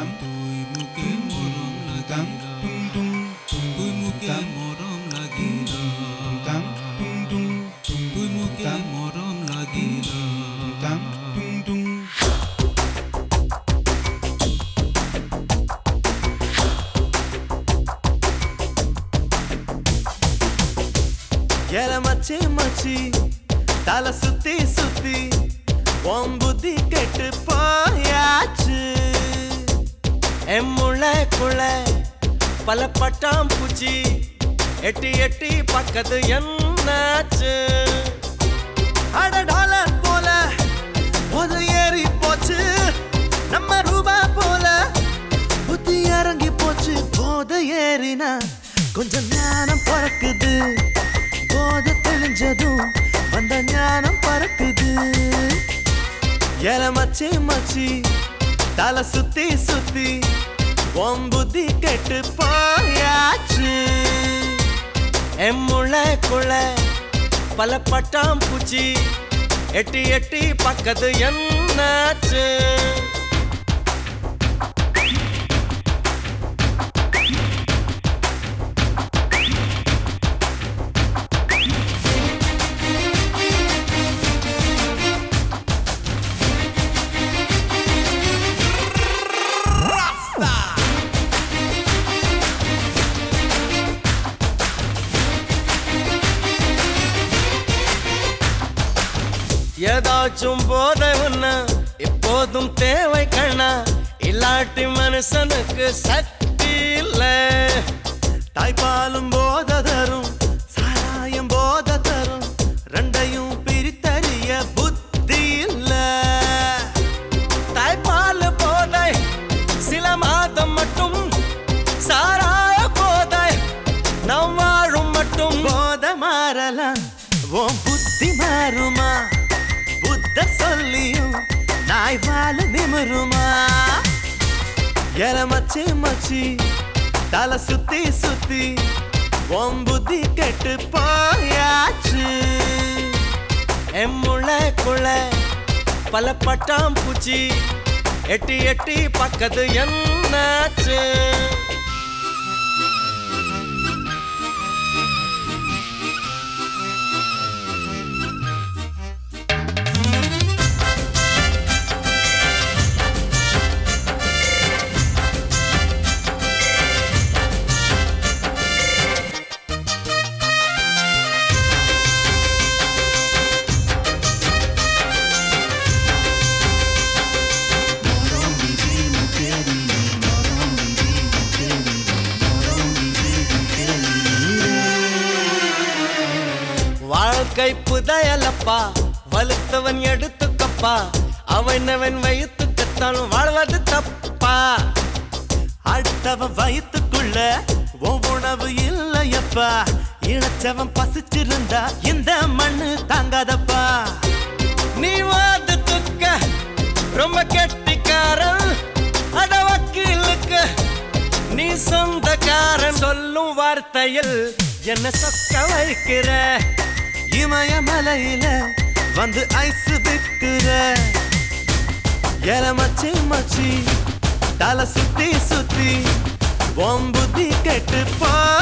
তুই মুখে মরম লাগিলা তুই মুখে মরম লাগিলা তুই মুখে মরম লাগিলা எல மச்சி மச்சி தலை சுத்தி சுத்தி உன் புத்தி கெட்டு போயாச்சு என் முளைக்குள்ள பல பட்டாம் பூச்சி எட்டி எட்டி பக்கத்து என்னாச்சு அட டாலர் போல போது ஏறி போச்சு நம்ம ரூபா போல புத்தி இறங்கி போச்சு போத ஏறினா கொஞ்சம் ஞானம் பறக்குது போத தெளிஞ்சதும் வந்த ஞானம் பறக்குது எல மச்சி மச்சி தலை சுத்தி சுத்தி உன் புத்தி கெட்டு போயாச்சு என் முளைக்குள்ள பல பட்டாம் பூச்சி எட்டி எட்டி பக்கத்து என்னாச்சு ஏதாச்சும் போதை ஒண்ணு எப்போதும் தேவை கண்ணா இல்லாட்டி மனுஷனுக்கு சக்தி இல்ல தாய்ப்பாலும் போத தரும் சாராயம் போத தரும் ரெண்டையும் பிரித்தறிய புத்தி இல்ல தாய்ப்பால் போதை சில மாதம் மட்டும் சாராய போதை நம் வாழும் மட்டும் போத மாறலாம் உன் புத்தி மாறுமா புத்த சொல்லியும் நாய் வாழ நிமிருமா எல மச்சி மச்சி தலை சுத்தி சுத்தி உன் புத்தி கெட்டு போயாச்சு என் முளைக்குள்ள பல பட்டாம் பூச்சி எட்டி எட்டி பக்கத்து என்னாச்சு வாழ்க்கை புதையலப்பா வலுத்தவன் எடுத்துக்கப்பா அவனவன் வயிற்றுக்குத்தான் வாழ்வது தப்பா அடுத்தவன் வயிற்றுக்குள்ள உன் உணவு இல்லையப்பா இழைச்சவன் பசிச்சிருந்தா இந்த மண்ணு தாங்காதப்பா நீ வாது துக்க ரொம்ப கெட்டிக்காரன் அட வக்கீலுக்கு நீ சொந்தக்காரன் சொல்லும் வார்த்தையில் என்ன சொக்க வைக்கிற இமயமலையில வந்து ஐஸ் விற்கிற எல மச்சி மச்சி தலை சுத்தி சுத்தி உன் புத்தி கெட்டு போ